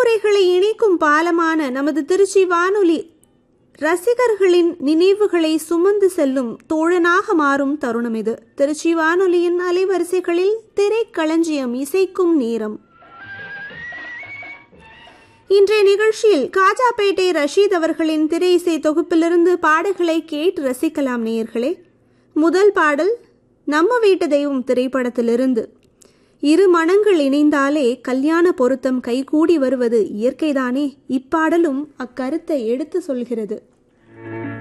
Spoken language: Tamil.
தலைமுறைகளை இணைக்கும் பாலமான நமது திருச்சி வானொலி ரசிகர்களின் நினைவுகளை சுமந்து செல்லும் தோழனாக மாறும் தருணம் இது திருச்சி வானொலியின் அலைவரிசைகளில் திரைக்களஞ்சியம் இசைக்கும் நேரம் இன்றைய நிகழ்ச்சியில் காஜாபேட்டை ரஷீத் அவர்களின் திரை இசை தொகுப்பிலிருந்து பாடல்களை கேட்டு ரசிக்கலாம் நேயர்களே முதல் பாடல் நம்ம வீட்டு தெய்வம் திரைப்படத்திலிருந்து இரு மனங்கள் இணைந்தாலே கல்யாண பொருத்தம் கைகூடி வருவது இயற்கைதானே இப்பாடலும் அக்கருத்தை எடுத்து சொல்கிறது